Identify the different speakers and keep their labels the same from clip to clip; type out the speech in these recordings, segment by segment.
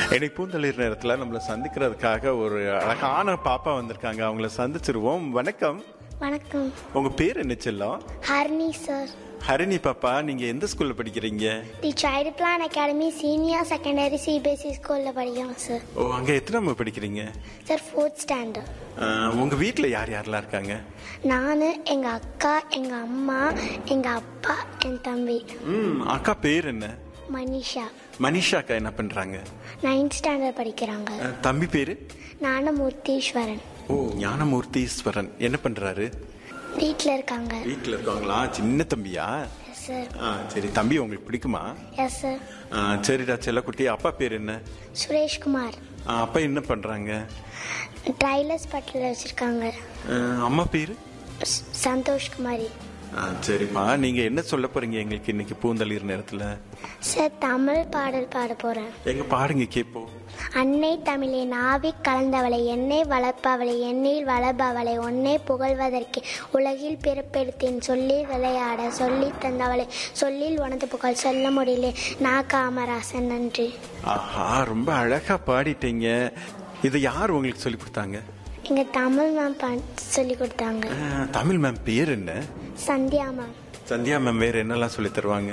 Speaker 1: இன்னைக்கு பூந்தளிர் நேரத்தில் நம்மளை சந்திக்கிறதுக்காக ஒரு அழகான பாப்பா வந்திருக்காங்க அவங்கள சந்திச்சிருவோம் வணக்கம்
Speaker 2: வணக்கம்
Speaker 1: உங்க பேர் என்ன செல்லம்
Speaker 2: ஹர்னி சார்
Speaker 1: ஹரிணி பாப்பா நீங்க எந்த ஸ்கூல்ல படிக்கிறீங்க
Speaker 2: the child plan academy senior secondary CBSE ஸ்கூலில் படிக்கிறோம் சார்
Speaker 1: ஓ அங்க எத்தனை படிக்கிறீங்க
Speaker 2: சார் ஃபோர்த் ஸ்டாண்டர்ட்
Speaker 1: அஹ், உங்க வீட்ல யார் யாரெல்லாம் இருக்காங்க
Speaker 2: நான் எங்கள் அக்கா எங்கள் அம்மா எங்கள் அப்பா என் தம்பி
Speaker 1: ம் அக்கா பேர் என்ன
Speaker 2: மனிஷா
Speaker 1: மனிஷா அக்கா என்ன பண்றாங்க
Speaker 2: நைன்த் ஸ்டாண்டர்ட் படிக்கிறாங்க
Speaker 1: அஹ், தம்பி பேரு
Speaker 2: ஞானமூர்த்தீஸ்வரன்
Speaker 1: ஓ ஞானமூர்த்தீஸ்வரன் என்ன பண்றாரு
Speaker 2: வீட்டில் இருக்காங்க
Speaker 1: வீட்ல இருக்காங்களா சின்ன தம்பியா
Speaker 2: எஸ் சார்
Speaker 1: ஆ, சரி தம்பி உங்களுக்கு பிடிக்குமா
Speaker 2: எஸ் சார்
Speaker 1: ஆ, சரிடா செல்லக்குட்டி அப்பா பேர் என்ன
Speaker 2: சுரேஷ்குமார்
Speaker 1: ஆ, அப்பா என்ன பண்றாங்க
Speaker 2: ட்ரைலர்ஸ் பட்டில் வச்சுருக்காங்க
Speaker 1: ஆ, அம்மா பேரு
Speaker 2: சந்தோஷ்குமாரி
Speaker 1: ஆ, சரிப்பா நீங்க என்ன சொல்ல போறீங்க எங்களுக்கு இன்னைக்கு பூந்தளிர் நேரத்துல
Speaker 2: சார் தமிழ் பாடல் பாட போகிறேன்
Speaker 1: எங்க பாடுங்க கேப்போம்
Speaker 2: அன்னை தமிழே நாவிக் கலந்தவளை என்னை வளர்ப்பவளை என்னில் வளர்ப்பவளை உன்னை புகழ்வதற்கு உலகில் பிறப்பெடுத்தேன் சொல்லி விளையாட சொல்லி தந்தவளை சொல்லில் உனது புகழ் சொல்ல முடியல நான் காமராசன் நன்றி
Speaker 1: ஆஹா ரொம்ப அழகா பாடிட்டீங்க இது யார் உங்களுக்கு சொல்லி கொடுத்தாங்க
Speaker 2: இங்க தமிழ் மேம் ப- சொல்லி கொடுத்தாங்க
Speaker 1: ஆ, தமிழ் மேம் பேர் என்ன
Speaker 2: சந்தியா மேம்
Speaker 1: சந்தியா மேம் வேற என்னெல்லாம் சொல்லி தருவாங்க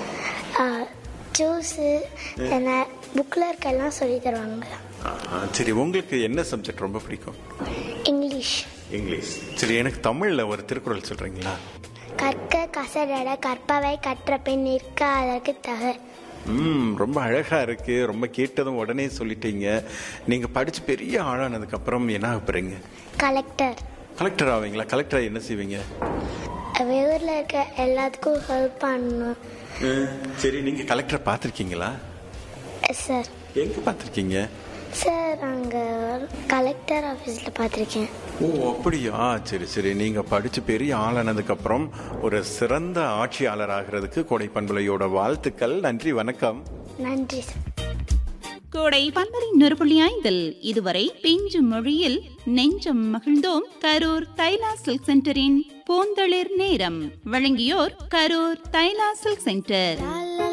Speaker 2: ஜூஸு என்ன புக்கில் இருக்கெல்லாம் சொல்லி தருவாங்க
Speaker 1: ஆஹா, சரி உங்களுக்கு என்ன சப்ஜெக்ட் ரொம்ப பிடிக்கும்
Speaker 2: இங்கிலீஷ்
Speaker 1: இங்கிலீஷ் சரி எனக்கு தமிழ்ல ஒரு திருக்குறள் சொல்றீங்களா
Speaker 2: கற்க கசடட கற்பவை கற்ற பின் நிற்க அதற்கு தக
Speaker 1: ம் ரொம்ப அழகா இருக்கு ரொம்ப கேட்டதும் உடனே சொல்லிட்டீங்க நீங்க படிச்சு பெரிய ஆளானதுக்கு அப்புறம் என்ன ஆக போறீங்க
Speaker 2: கலெக்டர்
Speaker 1: கலெக்டர் ஆவீங்களா கலெக்டரா என்ன செய்வீங்க
Speaker 2: ஊரில் இருக்க எல்லாத்துக்கும் ஹெல்ப் பண்ணணும்
Speaker 1: சரி நீங்க கலெக்டரை பார்த்துருக்கீங்களா
Speaker 2: சார்
Speaker 1: எங்க பார்த்துருக்கீங்க
Speaker 2: சார் அங்கே கலெக்டர் ஆஃபீஸில் பார்த்துருக்கேன்
Speaker 1: ஓ அப்படியா சரி சரி நீங்க படிச்சு பெரிய ஆளானதுக்கு அப்புறம் ஒரு சிறந்த ஆட்சியாளர் ஆகிறதுக்கு கோடை பண்புலையோட வாழ்த்துக்கள் நன்றி வணக்கம்
Speaker 2: நன்றி சார்
Speaker 3: கோடை பன்மரி நொறுபுள்ளி ஐந்தில் இதுவரை பிஞ்சு மொழியில் நெஞ்சம் மகிழ்ந்தோம் கரூர் தைலா சில்க் சென்டரின் பூந்தளிர் நேரம் வழங்கியோர் கரூர் தைலா சில்க் சென்டர்